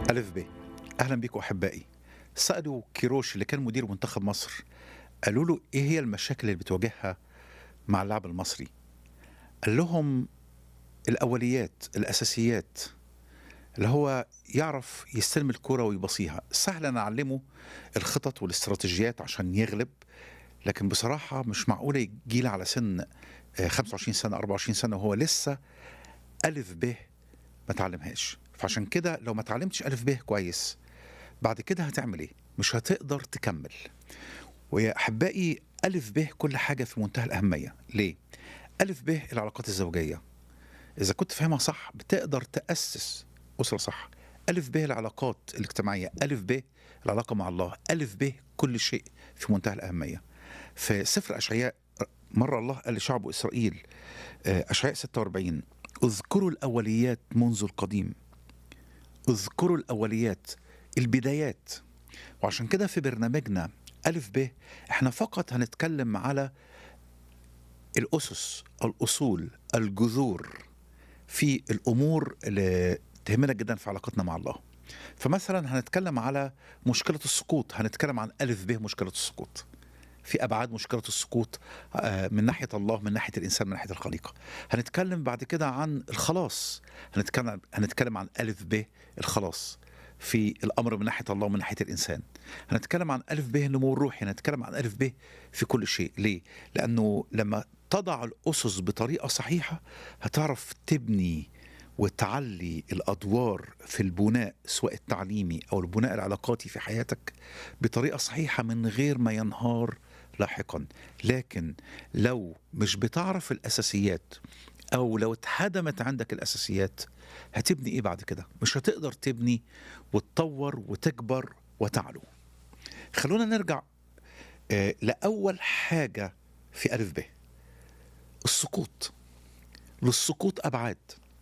ألف ب أهلا بكم أحبائي سألوا كيروش اللي كان مدير منتخب مصر قالوا له إيه هي المشاكل اللي بتواجهها مع اللاعب المصري قال لهم الأوليات الأساسيات اللي هو يعرف يستلم الكرة ويبصيها سهل أنا أعلمه الخطط والاستراتيجيات عشان يغلب لكن بصراحة مش معقولة يجي على سن آه، 25 سنة 24 سنة وهو لسه ألف ب ما تعلمهاش فعشان كده لو ما تعلمتش ألف ب كويس بعد كده هتعمل ايه مش هتقدر تكمل ويا أحبائي ألف ب كل حاجة في منتهى الأهمية ليه ألف ب العلاقات الزوجية إذا كنت فاهمها صح بتقدر تأسس أسرة صح ألف ب العلاقات الاجتماعية ألف ب العلاقة مع الله ألف ب كل شيء في منتهى الأهمية في سفر أشعياء مرة الله قال لشعب إسرائيل آه، أشعياء 46 اذكروا الأوليات منذ القديم اذكروا الأوليات البدايات وعشان كده في برنامجنا ألف ب احنا فقط هنتكلم على الأسس الأصول الجذور في الأمور اللي تهمنا جدا في علاقتنا مع الله فمثلا هنتكلم على مشكلة السقوط هنتكلم عن ألف ب مشكلة السقوط في أبعاد مشكلة السقوط آه، من ناحية الله من ناحية الإنسان من ناحية الخليقة هنتكلم بعد كده عن الخلاص هنتكلم هنتكلم عن ألف ب الخلاص في الأمر من ناحية الله ومن ناحية الإنسان هنتكلم عن ألف ب النمو الروحي هنتكلم عن ألف ب في كل شيء ليه؟ لأنه لما تضع الأسس بطريقة صحيحة هتعرف تبني وتعلي الأدوار في البناء سواء التعليمي أو البناء العلاقاتي في حياتك بطريقة صحيحة من غير ما ينهار لاحقا لكن لو مش بتعرف الأساسيات أو لو اتهدمت عندك الأساسيات هتبني إيه بعد كده مش هتقدر تبني وتطور وتكبر وتعلو خلونا نرجع آه، لأول حاجة في ألف ب السقوط للسقوط أبعاد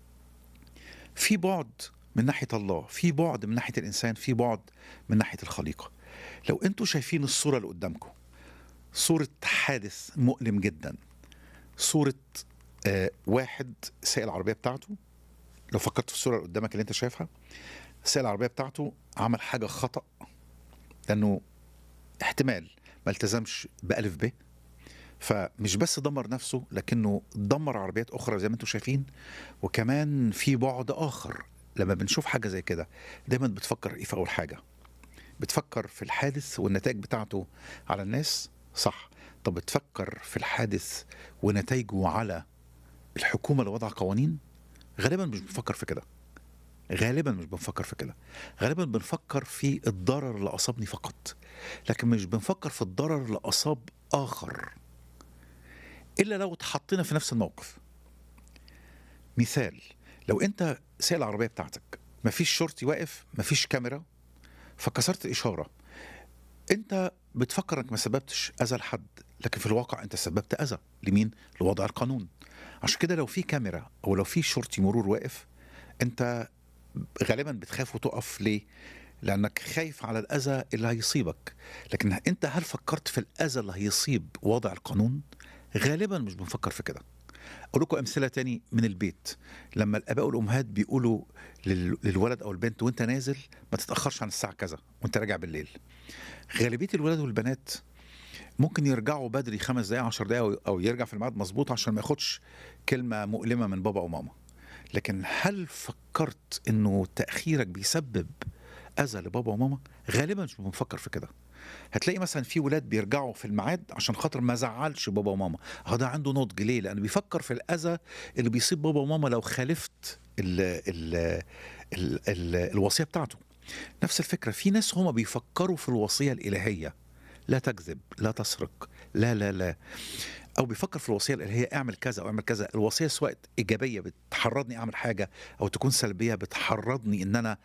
في بعد من ناحية الله في بعد من ناحية الإنسان في بعد من ناحية الخليقة لو أنتوا شايفين الصورة اللي قدامكم صورة حادث مؤلم جدا صورة آه واحد سايق العربية بتاعته لو فكرت في الصورة اللي قدامك اللي أنت شايفها سايق العربية بتاعته عمل حاجة خطأ لأنه احتمال ما التزمش بألف ب فمش بس دمر نفسه لكنه دمر عربيات أخرى زي ما انتم شايفين وكمان في بعد آخر لما بنشوف حاجة زي كده دايما بتفكر إيه في أول حاجة بتفكر في الحادث والنتائج بتاعته على الناس صح طب بتفكر في الحادث ونتائجه على الحكومة اللي وضع قوانين غالبا مش بنفكر في كده غالبا مش بنفكر في كده غالبا بنفكر في الضرر اللي أصابني فقط لكن مش بنفكر في الضرر اللي أصاب آخر إلا لو اتحطينا في نفس الموقف مثال لو أنت سايق العربية بتاعتك مفيش شرطي واقف مفيش كاميرا فكسرت الإشارة أنت بتفكر إنك ما سببتش أذى لحد لكن في الواقع أنت سببت أذى لمين؟ لوضع القانون عشان كده لو في كاميرا أو لو في شرطي مرور واقف أنت غالبا بتخاف وتقف ليه؟ لأنك خايف على الأذى اللي هيصيبك لكن أنت هل فكرت في الأذى اللي هيصيب وضع القانون؟ غالبا مش بنفكر في كده اقول لكم امثله تاني من البيت لما الاباء والامهات بيقولوا لل- للولد او البنت وانت نازل ما تتاخرش عن الساعه كذا وانت راجع بالليل غالبيه الولاد والبنات ممكن يرجعوا بدري خمس دقائق عشر دقائق أو- او يرجع في الميعاد مظبوط عشان ما ياخدش كلمه مؤلمه من بابا وماما لكن هل فكرت انه تاخيرك بيسبب اذى لبابا وماما غالبا مش بنفكر في كده هتلاقي مثلا في ولاد بيرجعوا في الميعاد عشان خاطر ما زعلش بابا وماما اه ده عنده نضج ليه لانه بيفكر في الاذى اللي بيصيب بابا وماما لو خالفت ال ال ال ال الوصيه بتاعته نفس الفكره في ناس هما بيفكروا في الوصيه الالهيه لا تكذب لا تسرق لا لا لا او بيفكر في الوصيه الالهيه اعمل كذا او اعمل كذا الوصيه سواء ايجابيه بتحرضني اعمل حاجه او تكون سلبيه بتحرضني ان انا